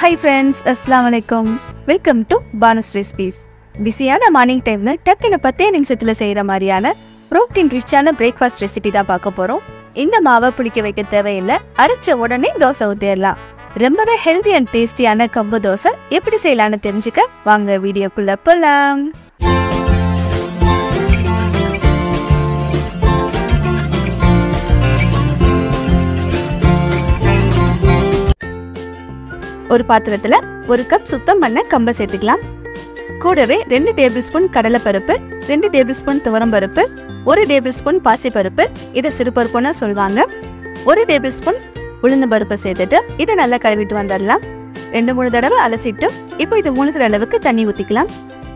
high friends அஸ்ஸலாமு அலைக்கும் welcome to Banu's recipes பிஸியான மார்னிங் டைமில் டக்குன்னு பத்தே நிமிஷத்தில் செய்கிற மாதிரியான ப்ரோட்டீன் ரிச்சான பிரேக்ஃபாஸ்ட் ரெசிபி தான் பார்க்க போகிறோம் இந்த மாவை புளிக்க வைக்க தேவையில்லை அரைச்ச உடனே தோசை ஊற்றிடலாம் ரொம்பவே ஹெல்தி அண்ட் டேஸ்டியான கம்பு தோசை எப்படி செய்யலான்னு தெரிஞ்சுக்க வாங்க வீடியோக்குள்ள போகலாம் ஒரு பாத்திரத்தில் ஒரு கப் சுத்தம் பண்ண கம்பை சேர்த்துக்கலாம் கூடவே ரெண்டு டேபிள் ஸ்பூன் கடலைப்பருப்பு ரெண்டு டேபிள் ஸ்பூன் துவரம்பருப்பு ஒரு டேபிள் ஸ்பூன் பாசிப்பருப்பு இதை சிறுபருப்புன்னு சொல்லுவாங்க ஒரு டேபிள் ஸ்பூன் உளுந்து பருப்பு சேர்த்துட்டு இதை நல்லா கழுவிட்டு வந்துடலாம் ரெண்டு மூணு தடவை அலசிட்டு இப்போ இது மூணுகிற அளவுக்கு தண்ணி ஊற்றிக்கலாம்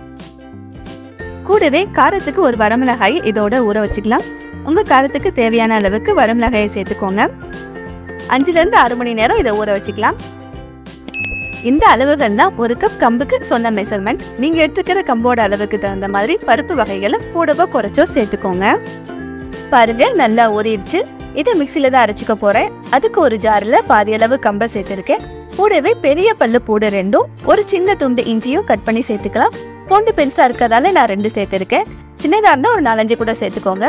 கூடவே காரத்துக்கு ஒரு வரமிளகாய் இதோட ஊற வச்சுக்கலாம் உங்கள் காரத்துக்கு தேவையான அளவுக்கு வரமிளகாயை சேர்த்துக்கோங்க அஞ்சுலேருந்து ஆறு மணி நேரம் இதை ஊற வச்சுக்கலாம் இந்த அளவுகள்லாம் ஒரு கப் கம்புக்கு சொன்ன மெஷர்மெண்ட் நீங்க எடுத்துக்கிற கம்போட அளவுக்கு தகுந்த மாதிரி பருப்பு வகைகளை கூடவோ குறைச்சோ சேர்த்துக்கோங்க பாருங்க நல்லா ஊறிடுச்சு இதை மிக்சியில தான் அரைச்சிக்க போறேன் அதுக்கு ஒரு ஜாரில் பாதி அளவு கம்பை சேர்த்துருக்கேன் கூடவே பெரிய பல்லு பூடு ரெண்டும் ஒரு சின்ன துண்டு இஞ்சியும் கட் பண்ணி சேர்த்துக்கலாம் பூண்டு பெருசா இருக்கறதால நான் ரெண்டு சேர்த்துருக்கேன் சின்னதா இருந்தா ஒரு நாலஞ்சு கூட சேர்த்துக்கோங்க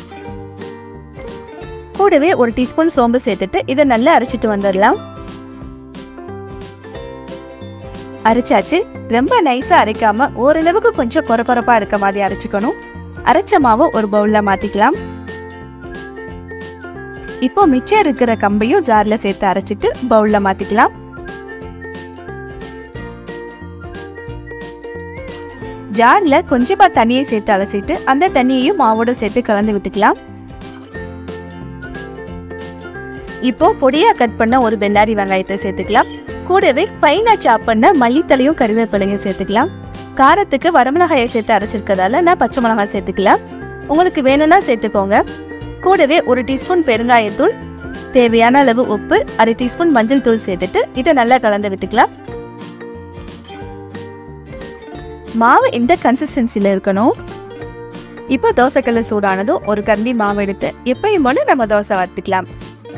கூடவே ஒரு டீஸ்பூன் சோம்பு சேர்த்துட்டு இதை நல்லா அரைச்சிட்டு வந்துடலாம் அரைச்சாச்சு ரொம்ப நைஸா அரைக்காம ஓரளவுக்கு கொஞ்சம் கொரகொரப்பா இருக்க மாதிரி அரைச்சுக்கணும் அரைச்ச மாவை ஒரு பவுல்ல மாத்திக்கலாம் இப்போ மிச்சம் இருக்கிற கம்பையும் ஜார்ல சேர்த்து அரைச்சிட்டு பவுல்ல மாத்திக்கலாம் ஜார்ல கொஞ்சமா தண்ணியை சேர்த்து அலசிட்டு அந்த தண்ணியையும் மாவோட சேர்த்து கலந்து விட்டுக்கலாம் இப்போ பொடியா கட் பண்ண ஒரு பெல்லாரி வெங்காயத்தை சேர்த்துக்கலாம் கூடவே ஃபைனா சாப் பண்ண மல்லித்தலையும் கறிவேப்பிலையும் சேர்த்துக்கலாம் காரத்துக்கு வரமிளகாயை சேர்த்து அரைச்சிருக்கதால நான் பச்சை மிளகாய் சேர்த்துக்கலாம் உங்களுக்கு வேணும்னா சேர்த்துக்கோங்க கூடவே ஒரு டீஸ்பூன் பெருங்காயத்தூள் தேவையான அளவு உப்பு அரை டீஸ்பூன் மஞ்சள் தூள் சேர்த்துட்டு இதை நல்லா கலந்து விட்டுக்கலாம் மாவு இந்த கன்சிஸ்டன்சியில் இருக்கணும் இப்போ தோசைக்கல்ல சூடானதும் ஒரு கரண்டி மாவு எடுத்து எப்பயும் போல நம்ம தோசை வறுத்துக்கலாம்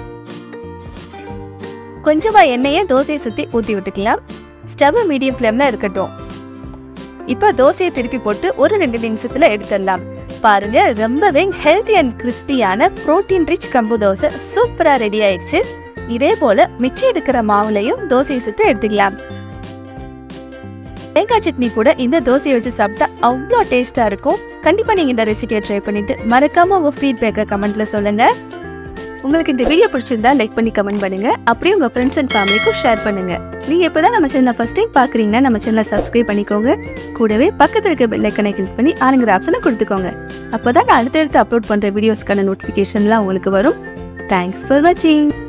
கொஞ்சமா எண்ணெயை தோசையை சுற்றி ஊற்றி விட்டுக்கலாம் ஸ்டவ் மீடியம் ஃப்ளேமில் இருக்கட்டும் இப்போ தோசையை திருப்பி போட்டு ஒரு ரெண்டு நிமிஷத்தில் எடுத்துடலாம் பாருங்க ரொம்பவே ஹெல்த்தி அண்ட் கிறிஸ்பியான ப்ரோட்டீன் ரிச் கம்பு தோசை சூப்பராக ரெடி ஆயிடுச்சு இதே போல மிச்சம் இருக்கிற மாவுலையும் தோசையை சுற்றி எடுத்துக்கலாம் தேங்காய் சட்னி கூட இந்த தோசையை வச்சு சாப்பிட்டா அவ்வளோ டேஸ்ட்டாக இருக்கும் கண்டிப்பாக நீங்கள் இந்த ரெசிபியை ட்ரை பண்ணிட்டு மறக்காம உங்கள் ஃபீட்பேக்கை கமெண்ட்ல சொல்லுங்க உங்களுக்கு இந்த வீடியோ பிடிச்சிருந்தா லைக் பண்ணி கமெண்ட் பண்ணுங்க அப்படியே உங்க ஃப்ரெண்ட்ஸ் அண்ட் ஃபேமிலிக்கும் ஷேர் பண்ணுங்க நீங்க இப்பதான் நம்ம சேனலை ஃபர்ஸ்ட் டைம் பாக்குறீங்கன்னா நம்ம சேனலை சப்ஸ்கிரைப் பண்ணிக்கோங்க கூடவே பக்கத்துல இருக்க பெல் ஐக்கனை கிளிக் பண்ணி ஆளுங்கிற ஆப்ஷனை கொடுத்துக்கோங்க அப்பதான் நான் அடுத்தடுத்து அப்லோட் பண்ற வீடியோஸ்க்கான நோட்டிஃபிகேஷன்லாம் உங்களுக்கு வரும் தேங்க்ஸ் ஃபார் வாட்சிங்